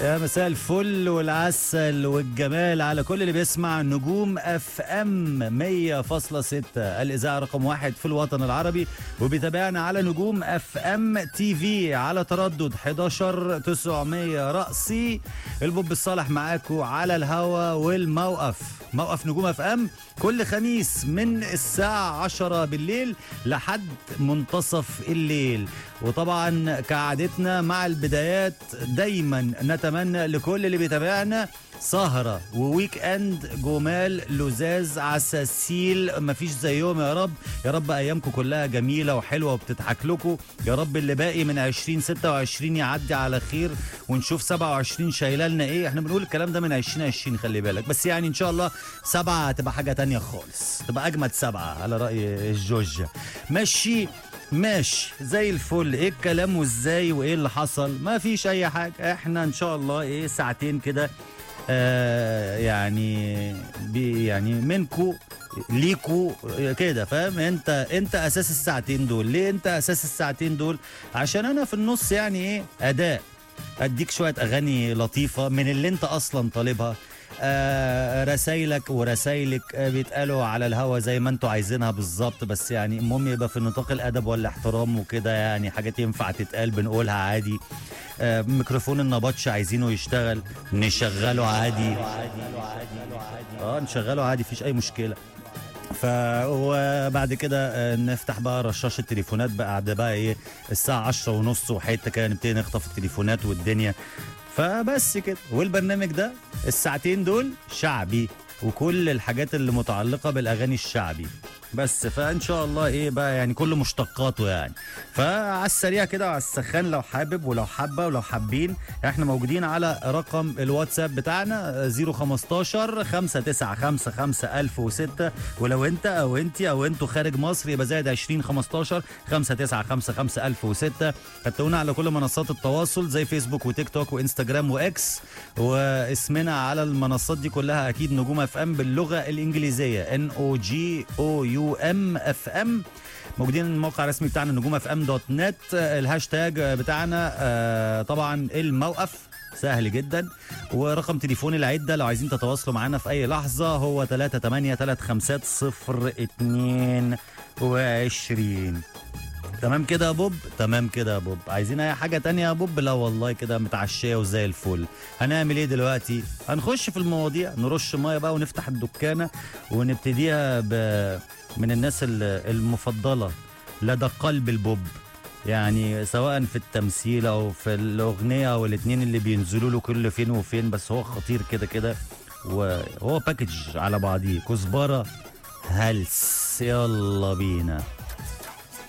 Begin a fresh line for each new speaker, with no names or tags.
يا مساء الفل والعسل والجمال على كل اللي بيسمع نجوم اف ام 100.6 الاذاعه رقم واحد في الوطن العربي وبيتابعنا على نجوم اف ام تي في على تردد 11 900 رأسي البوب الصالح معاكم على الهوا والموقف موقف نجوم اف ام كل خميس من الساعة 10 بالليل لحد منتصف الليل وطبعا كعادتنا مع البدايات دايما نتمنى لكل اللي بيتابعنا سهرة وويك اند جمال لزاز عساسيل مفيش زيهم يا رب يا رب ايامكم كلها جميلة وحلوة وبتضحك لكم يا رب اللي باقي من 2026 يعدي على خير ونشوف 27 شايله لنا ايه احنا بنقول الكلام ده من 2020 خلي بالك بس يعني ان شاء الله سبعة تبقى حاجة تانية خالص تبقى اجمد سبعة على رأي الجوجة ماشي ماشي زي الفل ايه الكلام وازاي وايه اللي حصل ما فيش اي حاجة احنا ان شاء الله ايه ساعتين كده آه يعني بي يعني منكو ليكو كده فاهم انت انت اساس الساعتين دول ليه انت اساس الساعتين دول عشان انا في النص يعني ايه اداء اديك شويه اغاني لطيفه من اللي انت اصلا طالبها آه رسايلك ورسايلك آه بيتقالوا على الهوا زي ما انتوا عايزينها بالظبط بس يعني المهم يبقى في نطاق الادب والاحترام وكده يعني حاجات ينفع تتقال بنقولها عادي آه ميكروفون النبطش عايزينه يشتغل نشغله عادي اه نشغله عادي مفيش اي مشكله ف وبعد كده آه، نفتح بقى رشاش التليفونات بقى قاعده بقى ايه الساعه 10 ونص وحته كده نبتدي نخطف التليفونات والدنيا فبس كده والبرنامج ده الساعتين دول شعبي وكل الحاجات اللي متعلقه بالاغاني الشعبي بس فان شاء الله ايه بقى يعني كل مشتقاته يعني فعلى السريع كده وعلى السخان لو حابب ولو حابه ولو حابين احنا موجودين على رقم الواتساب بتاعنا 015 595 1006 ولو انت او انت او انتوا خارج مصر يبقى زائد 20 15 595 1006 هتلاقونا على كل منصات التواصل زي فيسبوك وتيك توك وانستجرام واكس واسمنا على المنصات دي كلها اكيد نجوم اف ام باللغه الانجليزيه ان او جي او يو ام اف ام موجودين الموقع الرسمي بتاعنا نجوم اف ام دوت نت الهاشتاج بتاعنا آه، طبعا الموقف سهل جدا ورقم تليفون العده لو عايزين تتواصلوا معانا في اي لحظه هو 3835022 تمام كده يا بوب تمام كده يا بوب عايزين اي حاجه تانية يا بوب لا والله كده متعشيه وزي الفل هنعمل ايه دلوقتي هنخش في المواضيع نرش ميه بقى ونفتح الدكانه ونبتديها ب... من الناس ال- المفضله لدى قلب البوب يعني سواء في التمثيل او في الاغنيه او الاثنين اللي بينزلوا له كل فين وفين بس هو خطير كده كده وهو باكج على بعضيه كزبره هلس يلا بينا